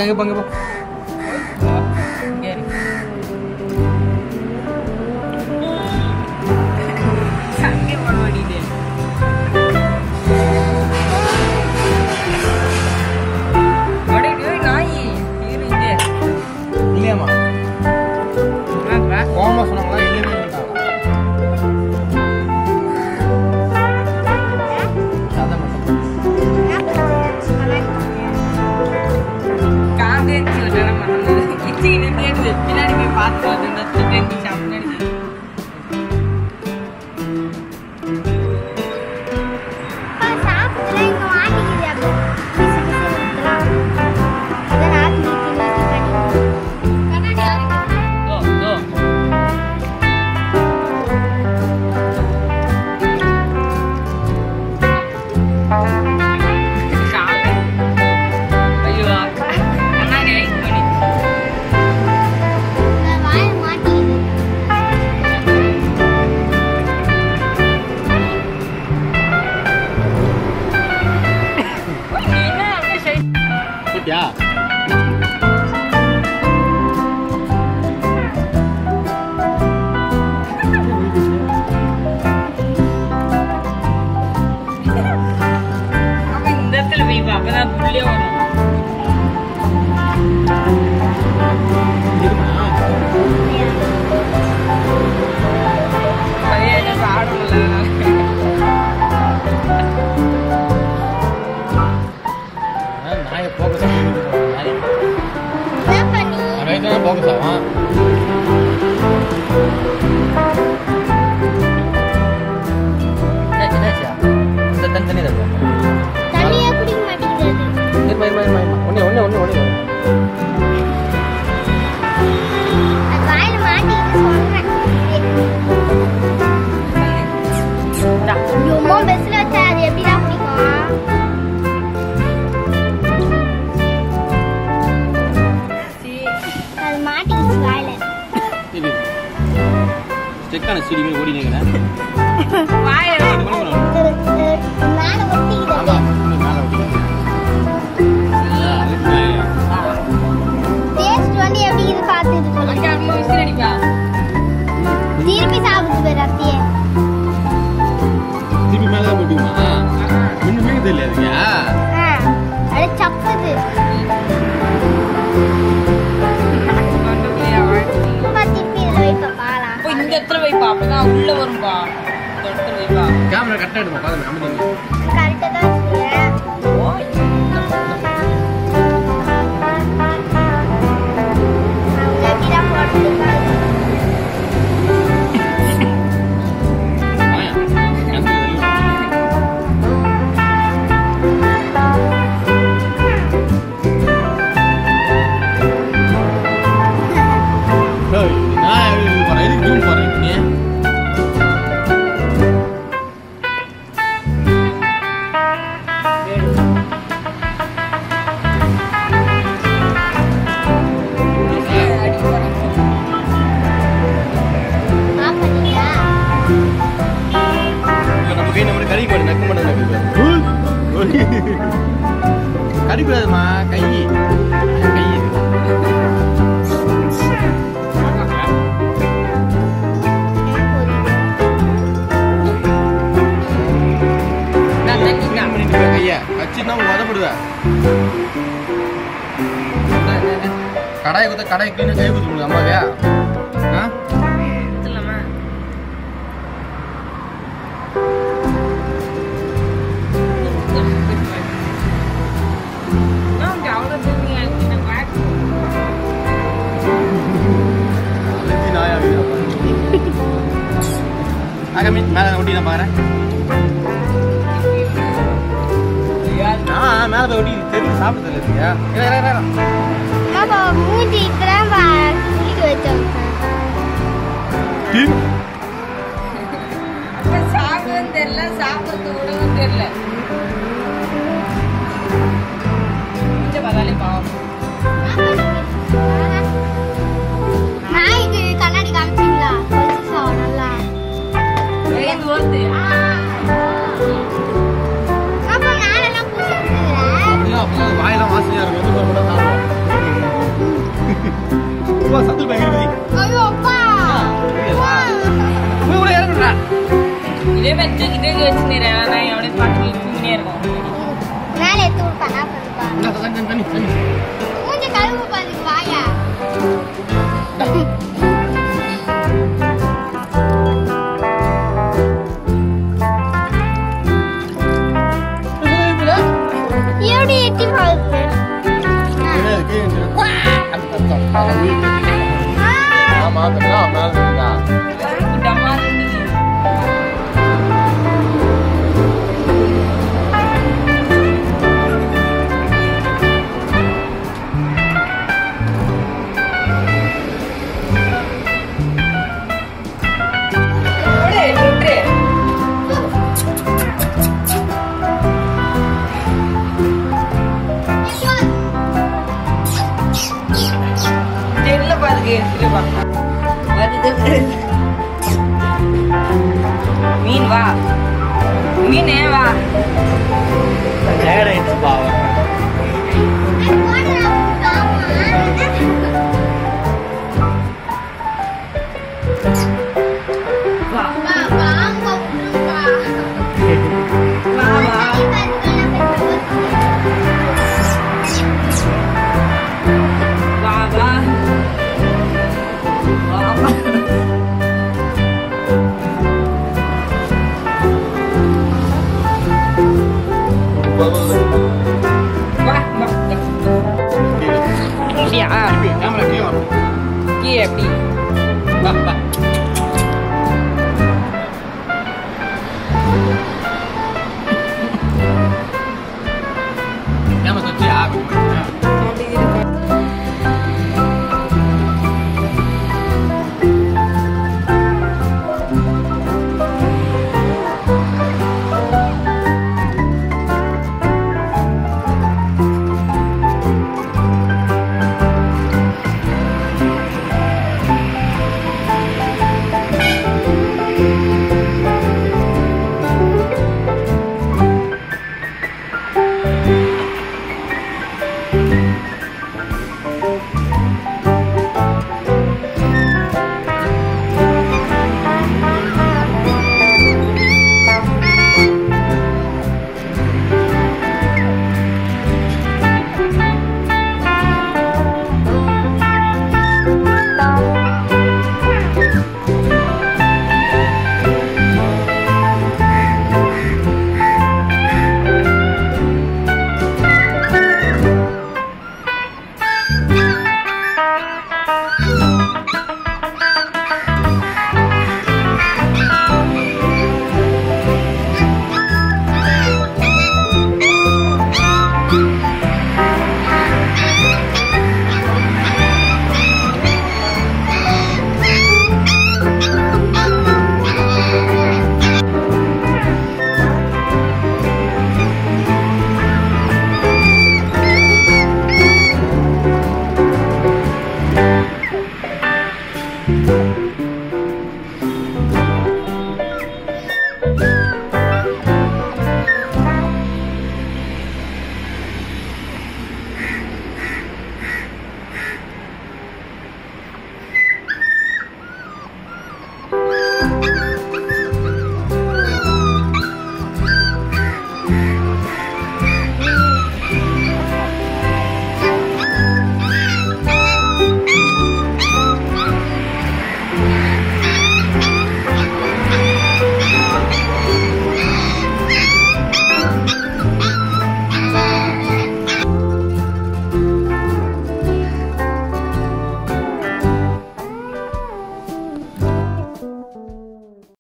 எங்க போ, அங்க போ இங்கே இரு. சண்டை போட மாட்டேங்குது. அடே, டேய், நாயி. இரு இங்கே. இல்லையாமா வாப்பா. கோமா சொன்னாங்களா இல்லையே அதான் மட்டும் காந்தேச்சி ஒரு நேரம் பண்ணது. கிச்சிக்கிட்டு கேட்டுது. பின்னாடி போய் பார்த்துட்டு வந்து இந்த சிக்கன் ஷாப் பின்னாடி. ஓ, ஓ. காலை. ஐயோ, கண்ணாடி ஐஸ் பண்ணிச்சு. நீ என்ன அப்படியே சை- போட்டியா அப்ப இந்த இடத்துல வைப்பா அப்பதான் புள்ளியே வரும் சரியா என்ன ஆடல நாயை போக்கஸ் நாய் ரைட் தான் போக்கஸ் ஆகும் என்னாச்சு, என்னாச்சா? இந்த தண்ணி தண்ணி தருவா தண்ணியே குடிக்க மாட்டேங்குது இருமா இருமா இருமா இருமா ஒண்ணே ஒண்ணே ஒண்ணே ஒண்ணே ஒண்ணே. அது வாயில மாட்டிக்கிட்டு சொல்றேன் ரொம்ப பெஸ்ட்ல வச்சா அது எப்படிதான் பிடிக்கும் அது மாட்டிக்கிச்சு வாயில சரி ஸ்டெக்கான சீடி மாதிரி ஓடி நிற்கிறேன் வாயை மேல ஒட்டிக்குது ஆமா அப்படியே. இன்னும் மேலே ஓடி அதுக்கு நாய் டேஸ்ட் வந்து எப்படி இது பார்த்து இது சொல்லு அங்க அப்படி விசில் அடிப்பா திருப்பி சாப்பிட்டு போயிரு அப்படியே திருப்பி மேலே தான் போட்டுக்குமா ஒன்றுமே தெரியலையா ஆ, அப்படியே சப்புது கொண்டு போய் ஆட்டி. அப்பா திருப்பி இதில் வைப்ப பாலா அப்போ இந்த இடத்துல வைப்பா அப்பதான் உள்ள வரும்பா இந்த இடத்துல வைப்பா கேமரா கரெக்டாக எடுப்பா பாருங்க அமைதி கரெக்டாக தான் வச்சுக்கிறேன் ஓ, அவங்க எப்படிதான் போட்டுருக்காங்க வாயா. அந்த இதுல. ஏய், நான் எதுக்கு போறேன்? எதுக்கு நீ போறேன் நீ? அடி போறேன். ஆஃப் பண்ணிட்டியா இப்ப நம்ம கை நம்ம கறி பாரு நக்கு மட்டும் நக்கு கடிக்கூடாதுமா கை கை இது. நான் clean தண்ணிக்கா. பண்ணிட்டு போ கைய வச்சுன்னா உதப்படுவேன் கடாய் குத்த கடாய் கிளீனா கை குத்து முடியும் அம்மாவே ஆ ஊத்தலாமா? ஏன் அப்படி அவ்வளவு தூக்கி ஆக்கிட்ட பாக்கு? அலர்ஜி நாயா ஆக மீன் மேலே ஒட்டி நான் பாக்குறேன் நான் மேலே போய் ஒட்டி தெரியும் சாப்பிட்டதில்ல இல்லையா இரு, இரு, இரு, இரு. அப்பா மூஞ்சி இப்பதான் பா குளிக்க வச்சோம் டீ. அப்ப சாப்பிடவும் தெரியல சாப்பிடறது விடவும் தெரியல கொஞ்சம் பார்த்தாலே பாவம் நாய்க்கு கண்ணாடி காமிச்சிங்களா கொஞ்சம் நல்லா வேந்து வருது அப்ப நானெல்லாம் புரிஞ்சுக்கிறேன் அப்படிதான் அப்பதான் வாயெல்லாம் வாசனையா இருக்கும் வந்து போய் மட்டும் சாப்பிடுவோம் வா சந்தில் போய் இருக்குது ஐயோ அப்பா போய் கூட இறங்குறா இதே மாதிரி தூக்கி தூக்கி வச்சுக்கிறேன் நான் அப்படியே பாட்டு தூங்கினே இருக்கும் மேலே எடுத்து விட்டானா பண்ணுப்பா என்ன தண்ணி தண்ணி தண்ணி மூஞ்சி கழுவு பாத்துக்கு வாயா எப்படி எட்டி பாக்குது ஆமா அப்படின்னா மேல இருக்கா டம்மா இருந்துச்சு விடு, விட்டுரு. தெரியல பாருங்க எடுத்துட்டு வா வருது மீன் வா மீனே வா வா வா வா வா வா வா வா வா வா அப்படியா கேமரா கீழே கீழே எப்படி வா வா கேமரா வச்சு ஆகும்